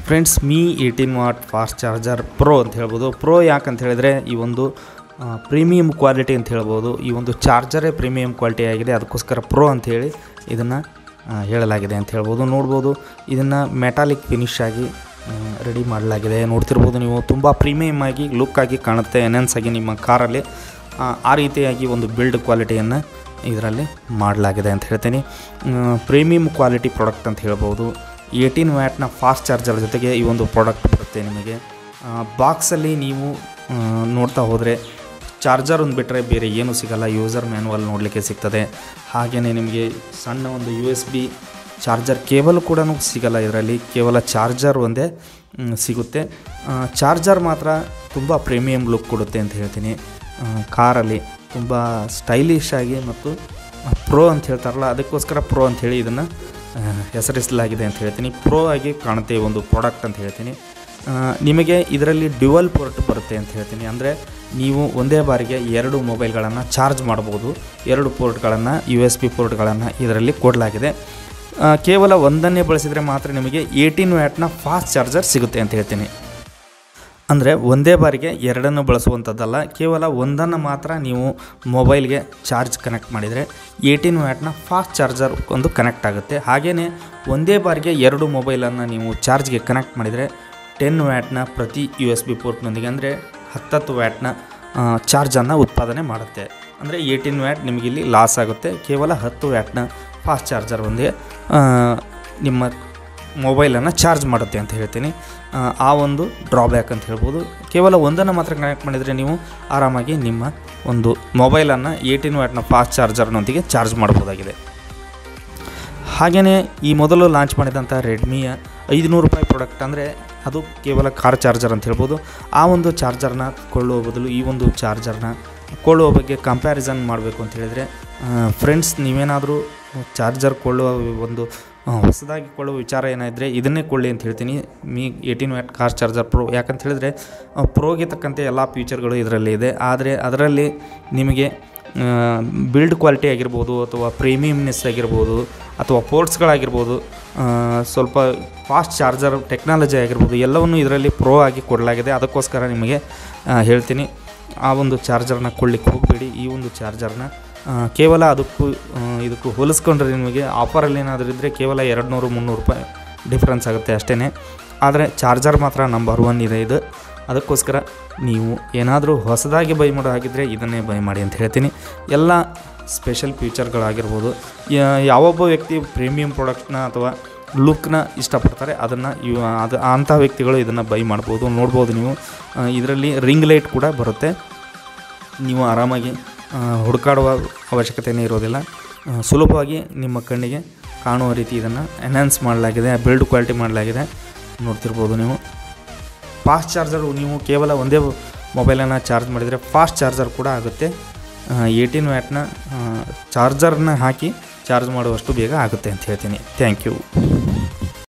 friends Mi eighteen watt fast charger pro ಅಂತ ಹೇಳ್ಬೋದು pro ಯಾಕಂತ ಹೇಳಿದರೆ ಈ ಒಂದು ಪ್ರೀಮಿಯಂ ಕ್ವಾಲಿಟಿ ಅಂತ ಹೇಳ್ಬೋದು ಈ ಒಂದು ಚಾರ್ಜರೇ ಪ್ರೀಮಿಯಂ ಕ್ವಾಲಿಟಿ ಆಗಿದೆ ಅದಕ್ಕೋಸ್ಕರ ಪ್ರೋ ಅಂತ ಹೇಳಿ ಇದನ್ನು ಹೇಳಲಾಗಿದೆ ಅಂತ ಹೇಳ್ಬೋದು ನೋಡ್ಬೋದು ಇದನ್ನು ಮೆಟಾಲಿಕ್ ಫಿನಿಶ್ ಆಗಿ ರೆಡಿ ಮಾಡಲಾಗಿದೆ ನೋಡ್ತಿರ್ಬೋದು ನೀವು ತುಂಬ ಪ್ರೀಮಿಯಮ್ ಆಗಿ ಲುಕ್ ಆಗಿ ಕಾಣುತ್ತೆ ಎನ್ಹೆನ್ಸ್ ಆಗಿ ನಿಮ್ಮ ಕಾರಲ್ಲಿ ಆ, ಆ ರೀತಿಯಾಗಿ ಒಂದು ಬಿಲ್ಡ್ ಕ್ವಾಲಿಟಿಯನ್ನು ಇದರಲ್ಲಿ ಮಾಡಲಾಗಿದೆ ಅಂತ ಹೇಳ್ತೀನಿ ಪ್ರೀಮಿಯಂ ಕ್ವಾಲಿಟಿ ಪ್ರಾಡಕ್ಟ್ ಅಂತ ಹೇಳ್ಬೋದು ಏಯ್ಟೀನ್ ವ್ಯಾಟ್ನ ಫಾಸ್ಟ್ ಚಾರ್ಜರ್ ಜೊತೆಗೆ ಈ ಒಂದು ಪ್ರಾಡಕ್ಟ್ ಬರುತ್ತೆ ನಿಮಗೆ ಬಾಕ್ಸಲ್ಲಿ ನೀವು ಆ, ನೋಡ್ತಾ ಹೋದರೆ ಚಾರ್ಜರ್ ಒಂದು ಬಿಟ್ಟರೆ ಬೇರೆ ಏನೂ ಸಿಗಲ್ಲ ಯೂಸರ್ ಮ್ಯಾನುವಲ್ ನೋಡಲಿಕ್ಕೆ ಸಿಗ್ತದೆ ಹಾಗೆಯೇ ನಿಮಗೆ ಸಣ್ಣ ಒಂದು U S B charger cable ಕೂಡ ಸಿಗಲ್ಲ ಇದರಲ್ಲಿ ಕೇವಲ ಚಾರ್ಜರ್ ಒಂದೇ ಮ್, ಸಿಗುತ್ತೆ ಚಾರ್ಜರ್ ಮಾತ್ರ ತುಂಬ ಪ್ರೀಮಿಯಂ ಲುಕ್ ಕೊಡುತ್ತೆ ಅಂತ ಹೇಳ್ತೀನಿ ಆ, ಕಾರಲ್ಲಿ ತುಂಬ ಸ್ಟೈಲಿಶ್ ಆಗಿ ಮತ್ತು ಪ್ರೋ ಅಂತ ಹೇಳ್ತಾರಲ್ಲ ಅದಕ್ಕೋಸ್ಕರ ಪ್ರೋ ಅಂಥೇಳಿ ಇದನ್ನು ಹೆಸರಿಸಲಾಗಿದೆ ಅಂತ ಹೇಳ್ತೀನಿ ಪ್ರೋ ಆಗಿ ಕಾಣುತ್ತೆ ಈ ಒಂದು ಪ್ರಾಡಕ್ಟ್ ಅಂತ ಹೇಳ್ತೀನಿ ಆ, ನಿಮಗೆ ಇದರಲ್ಲಿ ಡ್ಯುವಲ್ ಪೋರ್ಟ್ ಬರುತ್ತೆ ಅಂತ ಹೇಳ್ತೀನಿ ಅಂದರೆ ನೀವು ಒಂದೇ ಬಾರಿಗೆ ಎರಡು ಮೊಬೈಲ್ಗಳನ್ನು ಚಾರ್ಜ್ ಮಾಡ್ಬೋದು ಎರಡು ಪೋರ್ಟ್ಗಳನ್ನು ಯು ಎಸ್ ಬಿ ಪೋರ್ಟ್ಗಳನ್ನು ಇದರಲ್ಲಿ ಕೊಡಲಾಗಿದೆ ಆ, ಕೇವಲ ಒಂದನ್ನೇ ಬಳಸಿದರೆ ಮಾತ್ರ ನಿಮಗೆ ಏಯ್ಟೀನ್ ವ್ಯಾಟ್ನ ಫಾಸ್ಟ್ ಚಾರ್ಜರ್ ಸಿಗುತ್ತೆ ಅಂತ ಹೇಳ್ತೀನಿ ಅಂದರೆ ಒಂದೇ ಬಾರಿಗೆ ಎರಡನ್ನು ಬಳಸುವಂಥದ್ದಲ್ಲ ಕೇವಲ ಒಂದನ್ನು ಮಾತ್ರ ನೀವು ಮೊಬೈಲ್ಗೆ ಚಾರ್ಜ್ ಕನೆಕ್ಟ್ ಮಾಡಿದರೆ ಏಯ್ಟೀನ್ ವ್ಯಾಟ್ನ ಫಾಸ್ಟ್ ಚಾರ್ಜರ್ ಒಂದು ಕನೆಕ್ಟ್ ಆಗುತ್ತೆ ಹಾಗೆಯೇ ಒಂದೇ ಬಾರಿಗೆ ಎರಡು ಮೊಬೈಲನ್ನು ನೀವು ಚಾರ್ಜ್ಗೆ ಕನೆಕ್ಟ್ ಮಾಡಿದರೆ ಟೆನ್ ವ್ಯಾಟ್ನ ಪ್ರತಿ ಯು ಎಸ್ ಬಿ ಪೋರ್ಟ್ನೊಂದಿಗೆ ಅಂದರೆ ಹತ್ತತ್ತು ವ್ಯಾಟ್ನ ಚಾರ್ಜನ್ನು ಉತ್ಪಾದನೆ ಮಾಡುತ್ತೆ ಅಂದರೆ ಏಯ್ಟೀನ್ ವ್ಯಾಟ್ ನಿಮಗಿಲ್ಲಿ ಲಾಸ್ ಆಗುತ್ತೆ ಕೇವಲ ಹತ್ತು ವ್ಯಾಟ್ನ ಫಾಸ್ಟ್ ಚಾರ್ಜರ್ ಒಂದೇ ಆ, ನಿಮ್ಮ ಮೊಬೈಲನ್ನು ಚಾರ್ಜ್ ಮಾಡುತ್ತೆ ಅಂತ ಹೇಳ್ತೀನಿ ಆ, ಆ ಒಂದು ಡ್ರಾಬ್ಯಾಕ್ ಅಂತ ಹೇಳ್ಬೋದು ಕೇವಲ ಒಂದನ್ನು ಮಾತ್ರ ಕನೆಕ್ಟ್ ಮಾಡಿದರೆ ನೀವು ಆರಾಮಾಗಿ ನಿಮ್ಮ ಒಂದು ಮೊಬೈಲನ್ನು ಏಯ್ಟೀನ್ ವ್ಯಾಟ್ನ ಫಾಸ್ಟ್ ಚಾರ್ಜರ್ನೊಂದಿಗೆ ಚಾರ್ಜ್ ಮಾಡ್ಬೋದಾಗಿದೆ ಹಾಗೆಯೇ ಈ ಮೊದಲು ಲಾಂಚ್ ಮಾಡಿದಂಥ ರೆಡ್ಮಿಯ ಐದುನೂರು ರೂಪಾಯಿ ಪ್ರಾಡಕ್ಟ್ ಅಂದರೆ ಅದು ಕೇವಲ ಕಾರ್ ಚಾರ್ಜರ್ ಅಂತ ಹೇಳ್ಬೋದು ಆ ಒಂದು ಚಾರ್ಜರ್ನ ಕೊಳ್ಳುವ ಬದಲು ಈ ಒಂದು ಚಾರ್ಜರ್ನ ಕೊಳ್ಳುವ ಬಗ್ಗೆ ಕಂಪ್ಯಾರಿಸನ್ ಮಾಡಬೇಕು ಅಂತ ಹೇಳಿದರೆ ಫ್ರೆಂಡ್ಸ್ ನೀವೇನಾದರೂ ಚಾರ್ಜರ್ ಕೊಳ್ಳುವ ಒಂದು ಆ, ಹೊಸದಾಗಿ ಕೊಳ್ಳುವ ವಿಚಾರ ಏನಾದರೆ ಇದನ್ನೇ ಕೊಳ್ಳಿ ಅಂತ ಹೇಳ್ತೀನಿ Mi eighteen watt car charger pro ಯಾಕಂತ ಹೇಳಿದ್ರೆ ಆ, ಪ್ರೋಗೆ ತಕ್ಕಂತೆ ಎಲ್ಲ ಫೀಚರ್ಗಳು ಇದರಲ್ಲಿ ಇದೆ ಆದರೆ ಅದರಲ್ಲಿ ನಿಮಗೆ ಬಿಲ್ಡ್ ಕ್ವಾಲಿಟಿ ಆಗಿರ್ಬೋದು ಅಥವಾ ಪ್ರೀಮಿಯಮ್ನೆಸ್ ಆಗಿರ್ಬೋದು ಅಥವಾ ಪೋರ್ಟ್ಸ್ಗಳಾಗಿರ್ಬೋದು ಆ, ಸ್ವಲ್ಪ ಫಾಸ್ಟ್ ಚಾರ್ಜರ್ ಟೆಕ್ನಾಲಜಿ ಆಗಿರ್ಬೋದು ಎಲ್ಲವನ್ನು ಇದರಲ್ಲಿ ಪ್ರೋ ಆಗಿ ಕೊಡಲಾಗಿದೆ ಅದಕ್ಕೋಸ್ಕರ ನಿಮಗೆ ಆ, ಹೇಳ್ತೀನಿ ಆ ಒಂದು ಚಾರ್ಜರ್ನ ಕೊಳ್ಳಿಕ್ಕೆ ಹೋಗಬೇಡಿ ಈ ಒಂದು ಚಾರ್ಜರ್ನ ಆ, ಕೇವಲ ಅದಕ್ಕೂ ಆ, ಇದಕ್ಕೂ ಹೋಲಿಸ್ಕೊಂಡ್ರೆ ನಿಮಗೆ ಆಫರಲ್ಲಿ ಏನಾದರೂ ಇದ್ದರೆ ಕೇವಲ ಎರಡು ನೂರು ಮುನ್ನೂರು ರೂಪಾಯಿ ಡಿಫ್ರೆನ್ಸ್ ಆಗುತ್ತೆ ಅಷ್ಟೇ ಆದರೆ ಚಾರ್ಜರ್ ಮಾತ್ರ ನಂಬರ್ ಒನ್ ಇದೆ ಇದು ಅದಕ್ಕೋಸ್ಕರ ನೀವು ಏನಾದರೂ ಹೊಸದಾಗಿ ಬೈ ಮಾಡೋ ಹಾಗಿದ್ದರೆ ಇದನ್ನೇ ಬೈ ಮಾಡಿ ಅಂತ ಹೇಳ್ತೀನಿ ಎಲ್ಲ ಸ್ಪೆಷಲ್ ಫೀಚರ್ಗಳಾಗಿರ್ಬೋದು ಯಾ- ಯಾವೊಬ್ಬ ವ್ಯಕ್ತಿ ಪ್ರೀಮಿಯಂ ಪ್ರಾಡಕ್ಟ್ನ ಅಥವಾ ಲುಕ್ನ ಇಷ್ಟಪಡ್ತಾರೆ ಅದನ್ನು ಇವ ಅದು ಅಂಥ ವ್ಯಕ್ತಿಗಳು ಇದನ್ನು ಬೈ ಮಾಡ್ಬೋದು ನೋಡ್ಬೋದು ನೀವು ಇದರಲ್ಲಿ ರಿಂಗ್ ಲೈಟ್ ಕೂಡ ಬರುತ್ತೆ ನೀವು ಆರಾಮಾಗಿ ಆ, ಹುಡುಕಾಡುವ ಅವಶ್ಯಕತೆಯೇ ಇರೋದಿಲ್ಲ ಆ, ಸುಲಭವಾಗಿ ನಿಮ್ಮ ಕಣ್ಣಿಗೆ ಕಾಣುವ ರೀತಿ ಇದನ್ನು ಎನ್ಹಾನ್ಸ್ ಮಾಡಲಾಗಿದೆ ಬಿಲ್ಡ್ ಕ್ವಾಲಿಟಿ ಮಾಡಲಾಗಿದೆ ನೋಡ್ತಿರ್ಬೋದು ನೀವು ಫಾಸ್ಟ್ ಚಾರ್ಜರು ನೀವು ಕೇವಲ ಒಂದೇ ಮೊಬೈಲನ್ನು ಚಾರ್ಜ್ ಮಾಡಿದರೆ ಫಾಸ್ಟ್ ಚಾರ್ಜರ್ ಕೂಡ ಆಗುತ್ತೆ ಏಯ್ಟೀನ್ ವ್ಯಾಟ್ನ ಚಾರ್ಜರ್ನ ಹಾಕಿ ಚಾರ್ಜ್ ಮಾಡುವಷ್ಟು ಬೇಗ ಆಗುತ್ತೆ ಅಂತ ಹೇಳ್ತೀನಿ ಥ್ಯಾಂಕ್ ಯು